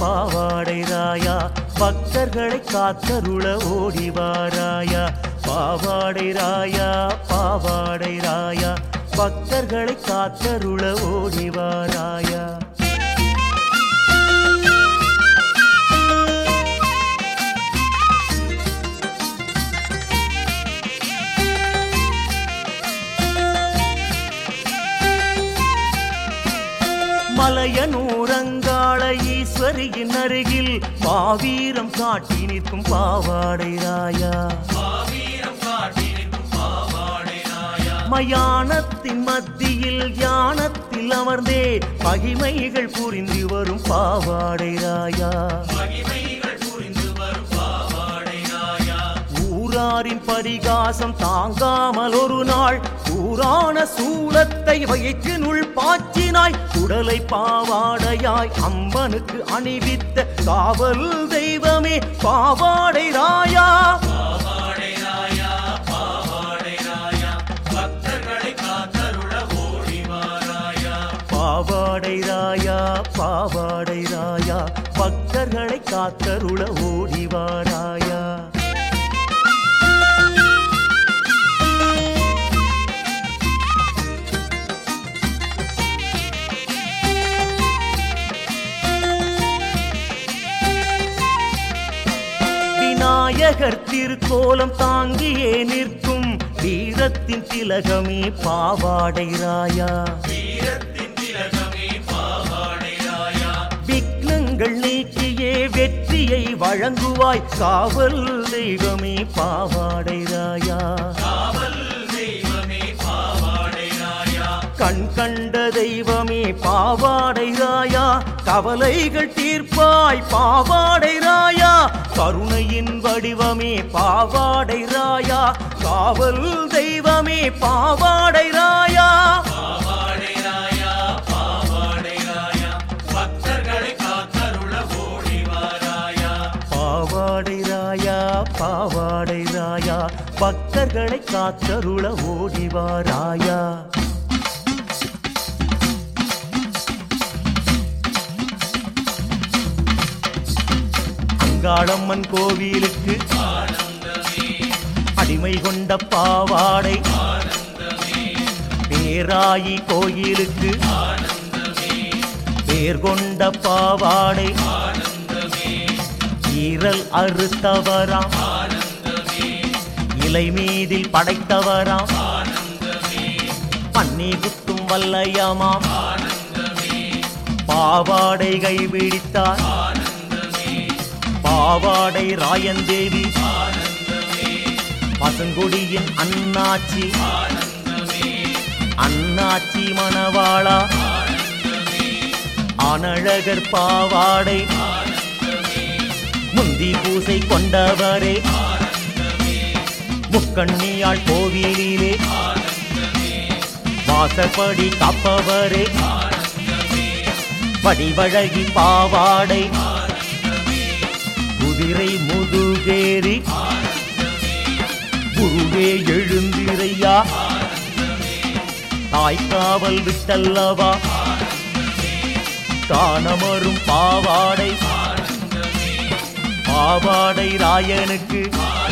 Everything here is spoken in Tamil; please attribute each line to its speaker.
Speaker 1: பாவாடை ராயா பக்தர்களை காத்தருள ஓடிவாராயா பாவாடை ராயா பாவாடை ராயா பக்தர்களை காத்தருள ஓடிவாராயா மலையனூரங்காள ஈஸ்வரியின் அருகில் பாவீரம் காட்டி நிற்கும் பாவாடை ராயா மயானத்தின் மத்தியில் யானத்தில் அமர்ந்தே பகிமைகள் புரிந்து வரும் பாவாடை ராயா ஊராரின் பரிகாசம் தாங்காமல் ஒரு நாள் ஊரான சூலத்தை வயிற்றினுள் பாய்ச்சினாய் உடலை பாவாடையாய் அம்மனுக்கு அணிவித்த காவல் தெய்வமே பாவாடை ராயா பாவாடை ராயா பாவாடை ராயா பக்தர்களை காத்தருள ஓடிவாராயா விநாயகர் திருக்கோலம் தாங்கியே நிற்கும் வீரத்தின் திலகமே பாவாடை ராயா விக்னங்கள் நீக்கியே வெற்றியை வழங்குவாய் காவல் தெய்வமே பாவாடை ராயா கண் கண்ட தெய்வமே பாவாடை ராயா கவலைகள் தீர்ப்பாய் பாவாடை ராயா கருணையின் வடிவமே பாவாடை ராயா காவல் தெய்வமே பாவாடை ராயா பாவாடை ராயா பாவாடை ராயா பக்தர்களை காத்தருள ஓடிவாராயா அங்காளம்மன் கோவிலுக்கு அடிமை கொண்ட பாவாடை பேராயி கோயிலுக்கு பேர் கொண்ட பாவாடை ஈரல் அறுத்தவராம் இலை மீதில் படைத்தவராம் பன்னி குத்தும் வல்லையமாம் பாவாடை கைபிடித்தார் பாவாடை ராயந்தேவி பசுங்குடியின் அண்ணாச்சி அண்ணாச்சி மணவாளா அனழகர் பாவாடை முந்தி பூசை கொண்டவரே முக்கண்ணியாள் கோவிலிலே வாசப்படி காப்பவரே படிவழகி பாவாடை குதிரை முதுகேறி குருவே எழுந்திரையா தாய்க்காவல் விட்டல்லவா காணமரும் பாவாடை பாவாடை ராயனுக்கு